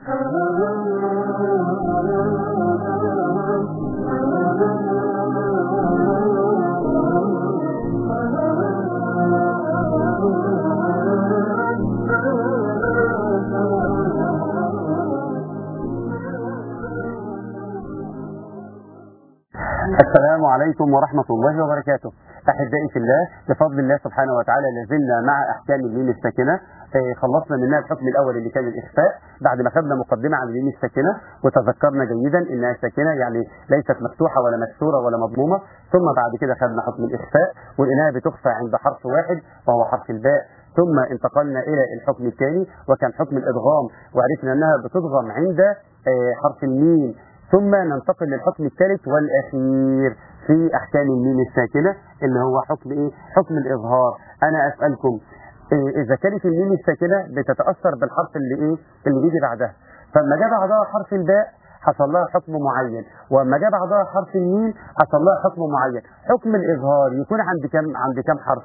السلام عليكم ورحمة الله وبركاته أحبائي في الله بفضل الله سبحانه وتعالى لازلنا مع أحكام الميم الساكنة آه، خلصنا منها الحكم الأول اللي كان الإخفاء بعد ما خدنا مقدمة عن الميم الساكنة وتذكرنا جيدا إنها ساكنة يعني ليست مفتوحة ولا مكسورة ولا مضمومة ثم بعد كده خدنا حكم الإخفاء وإنها بتخفى عند حرف واحد وهو حرف الباء ثم انتقلنا إلى الحكم الثاني وكان حكم الإدغام وعرفنا أنها بتضغم عند آه، حرف الميم ثم ننتقل للحكم الثالث والأخير في أحكام الميم الساكنة اللي هو حكم إيه؟ حكم الإظهار أنا أسألكم إيه إذا كانت الميم الساكنة بتتأثر بالحرف اللي إيه؟ اللي بيجي بعدها فلما جاء بعدها حرف الباء حصل لها حكم معين ولما جاء بعدها حرف الميم حصل لها حكم معين حكم الإظهار يكون عند كم عند كم حرف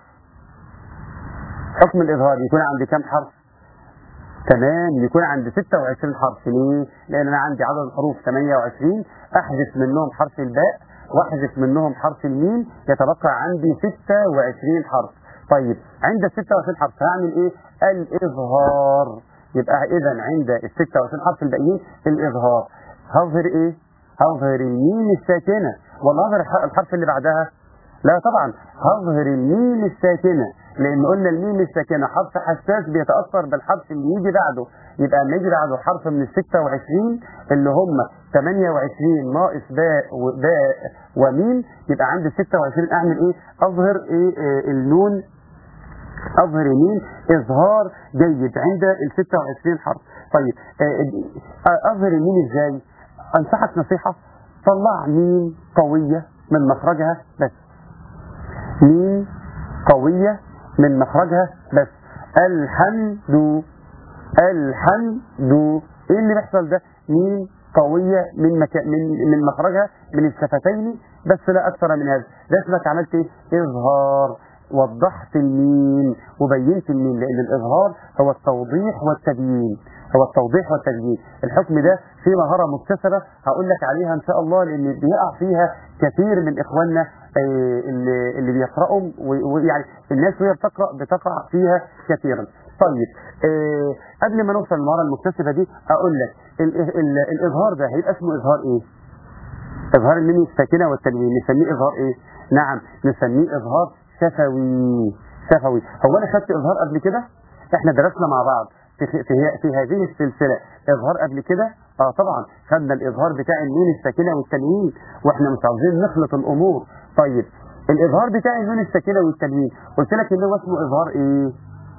حكم الإظهار يكون عند كم حرف تمام يكون عند 26 حرف ليه؟ لأن أنا عندي عدد الحروف 28 أحذف منهم حرف الباء وأحذف منهم حرف الميم يتبقى عندي 26 حرف طيب عند ال 26 حرف هعمل إيه؟ الإظهار يبقى إذا عند ال 26 حرف الباقيين الإظهار هظهر إيه؟ هظهر الميم الساكنة ولا هظهر الح- الحرف اللي بعدها؟ لا طبعا هظهر الميم الساكنة لأن قلنا الميم الساكنة حرف حساس بيتأثر بالحرف اللي يجي بعده يبقى لما يجي بعده حرف من ال 26 اللي هم 28 ناقص باء وباء وميم يبقى عندي 26 أعمل إيه؟ أظهر إيه آه، النون أظهر مين إظهار جيد عند ال 26 حرف طيب آه، آه، أظهر الميم إزاي أنصحك نصيحة طلع ميم قوية من مخرجها بس ميم قوية من مخرجها بس الحمد الحمد ايه اللي بيحصل ده ميم قوية من مكا... من من مخرجها من الشفتين بس لا اكثر من هذا ده اسمك عملت ايه اظهار وضحت الميم وبينت الميم لان الاظهار هو التوضيح والتبيين هو التوضيح والتبيين الحكم ده في مهارة مكتسبة هقول لك عليها ان شاء الله لان بيقع فيها كثير من اخواننا آه، اللي اللي بيقرأوا و- ويعني الناس وهي بتقرأ بتقع فيها كثيرا طيب آه قبل ما نوصل للمهارة المكتسبة دي اقول لك ال ال الاظهار ده هيبقى اسمه اظهار ايه اظهار الميم الساكنة والتنوين نسميه اظهار ايه نعم نسميه اظهار شفوي شفوي هو انا خدت اظهار قبل كده احنا درسنا مع بعض في, في, في هذه السلسلة اظهار قبل كده اه طبعا خدنا الاظهار بتاع الميم الساكنة والتنوين واحنا مش عاوزين نخلط الامور طيب الاظهار بتاع الميم الساكنة والتنوين قلت لك ان هو اسمه اظهار ايه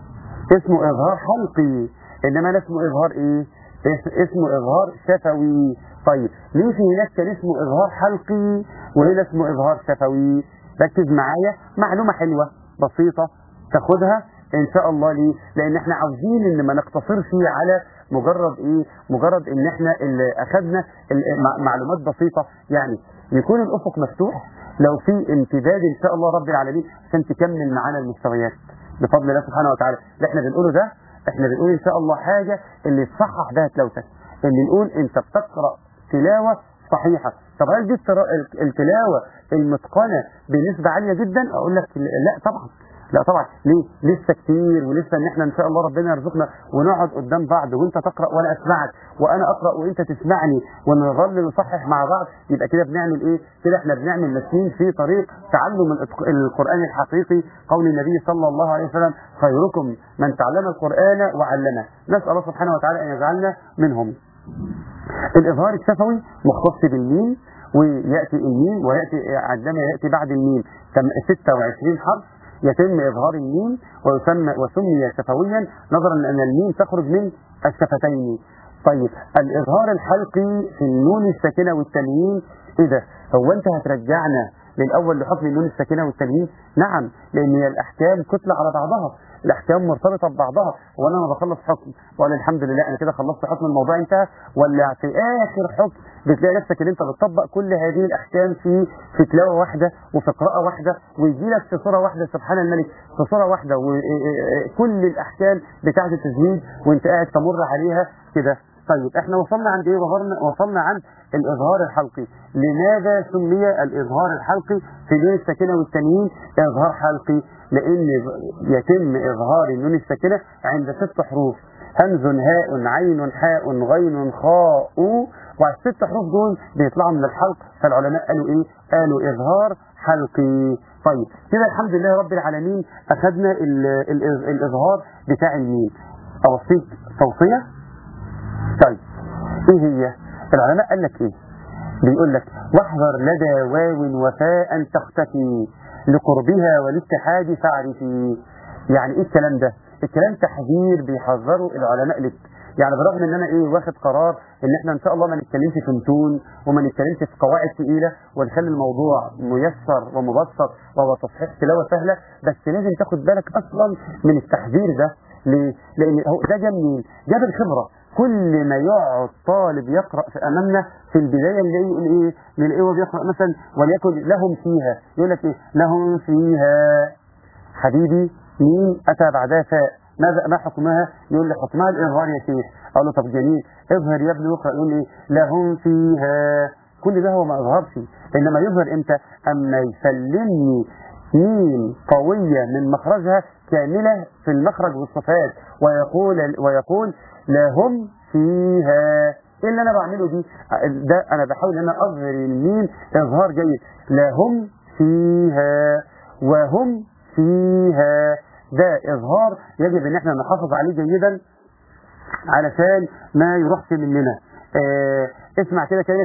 اسمه اظهار حلقي انما انا اسمه اظهار ايه اس- اسمه اظهار شفوي طيب ليه في هناك كان اسمه اظهار حلقي وهنا اسمه اظهار شفوي ركز معايا معلومة حلوة بسيطة تاخدها ان شاء الله ليه لان احنا عاوزين ان ما نقتصرش على مجرد ايه مجرد ان احنا اللي اخدنا ال- مع- معلومات بسيطة يعني يكون الافق مفتوح لو في امتداد ان شاء الله رب العالمين عشان تكمل معانا المستويات بفضل الله سبحانه وتعالى اللي احنا بنقوله ده احنا بنقول ان شاء الله حاجة اللي تصحح بها تلاوتك اللي نقول انت بتقرأ تلاوة صحيحة طب هل دي الترا- التلاوة المتقنة بنسبة عالية جدا اقول لك لا طبعا لا طبعا ليه لسه كتير ولسه ان احنا ان شاء الله ربنا يرزقنا ونقعد قدام بعض وانت تقرا وانا اسمعك وانا اقرا وانت تسمعني ونظل نصحح مع بعض يبقى كده بنعمل ايه كده احنا بنعمل ماشيين في طريق تعلم الإتق- القران الحقيقي قول النبي صلى الله عليه وسلم خيركم من تعلم القران وعلمه نسال الله سبحانه وتعالى ان يجعلنا منهم الإظهار الشفوي مختص بالميم ويأتي الميم ويأتي عندما يأتي بعد الميم تم- 26 حرف يتم إظهار الميم ويسمى وسمي شفويا نظرا لأن الميم تخرج من الشفتين طيب الإظهار الحلقي في النون الساكنة والتنوين إيه ده؟ هو أنت هترجعنا للأول لحكم النون الساكنة والتنوين؟ نعم لأن هي الأحكام كتلة على بعضها الأحكام مرتبطة ببعضها وأنا ما بخلص حكم وأنا الحمد لله أنا كده خلصت حكم الموضوع انتهى ولا في آخر حكم بتلاقي نفسك ان انت بتطبق كل هذه الاحكام في في تلاوه واحده وفي قراءه واحده ويجي لك في صوره واحده سبحان الملك في صوره واحده وكل الاحكام بتاعه التجويد وانت قاعد تمر عليها كده طيب احنا وصلنا عند ايه وصلنا وصلنا عند الاظهار الحلقي لماذا سمي الاظهار الحلقي في النون الساكنه والتنوين اظهار حلقي لان يتم اظهار النون الساكنه عند ست حروف همز هاء عين حاء غين خاء والست حروف دول بيطلعوا من الحلق فالعلماء قالوا ايه قالوا اظهار حلقي طيب كده الحمد لله رب العالمين اخذنا ال ال الاظهار بتاع الميم اوصيك توصيه طيب ايه هي العلماء قال لك ايه بيقول لك واحذر لدى واو وفاء تختفي لقربها والاتحاد فاعرفي يعني ايه الكلام ده الكلام تحذير بيحذروا العلماء لك يعني برغم ان انا ايه واخد قرار ان احنا ان شاء الله ما نتكلمش في متون وما نتكلمش في قواعد تقيله ونخلي الموضوع ميسر ومبسط وهو تصحيح تلاوه سهله بس لازم تاخد بالك اصلا من التحذير ده ليه؟ لان هو ده جاب منين؟ جاب الخبره كل ما يقعد طالب يقرا في امامنا في البدايه اللي يقول ايه؟ نلاقيه هو بيقرا مثلا وليكن لهم فيها يقول لك ايه؟ لهم فيها حبيبي مين اتى بعدها فاء ماذا ما حكمها؟ يقول لي حكمها الاظهار يا شيخ اقول له طب جميل اظهر يا ابني واقرا يقول لي لهم فيها كل ده هو ما اظهرش انما يظهر امتى؟ اما يسلمني ميم قوية من مخرجها كاملة في المخرج والصفات ويقول ويقول لهم فيها ايه اللي انا بعمله دي ده انا بحاول ان انا اظهر الميم اظهار جيد لهم فيها وهم فيها ده اظهار يجب ان احنا نحافظ عليه جيدا علشان ما يروحش مننا اه اسمع كده كلمة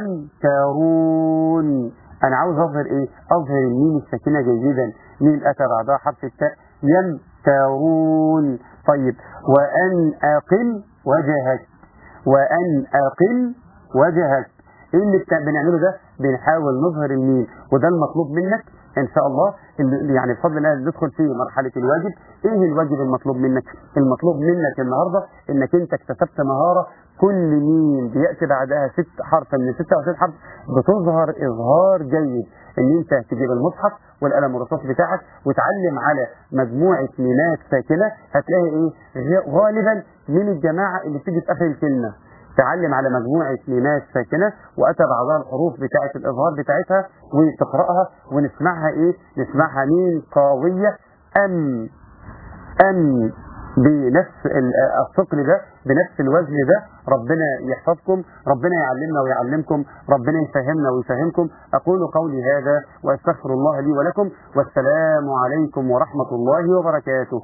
يمكرون انا عاوز اظهر ايه اظهر الميم الساكنة جيدا ميم اتى بعدها حرف التاء يمكرون طيب وان اقم وجهك وان اقم وجهك ايه اللي بتاع بنعمله ده بنحاول نظهر الميم وده المطلوب منك ان شاء الله اللي يعني بفضل الله ندخل في مرحله الواجب ايه الواجب المطلوب منك المطلوب منك النهارده انك انت اكتسبت مهاره كل ميم بياتي بعدها ست حرف من 26 حرف بتظهر اظهار جيد ان انت تجيب المصحف والقلم الرصاص بتاعك وتعلم على مجموعه ميمات ساكنه هتلاقي ايه غالبا من الجماعه اللي بتيجي في اخر الكلمه تعلم على مجموعة ميمات ساكنة وأتى بعضها الحروف بتاعة الإظهار بتاعتها وتقرأها ونسمعها إيه؟ نسمعها مين قوية أم أم بنفس الثقل ده بنفس الوزن ده ربنا يحفظكم ربنا يعلمنا ويعلمكم ربنا يفهمنا ويفهمكم أقول قولي هذا وأستغفر الله لي ولكم والسلام عليكم ورحمة الله وبركاته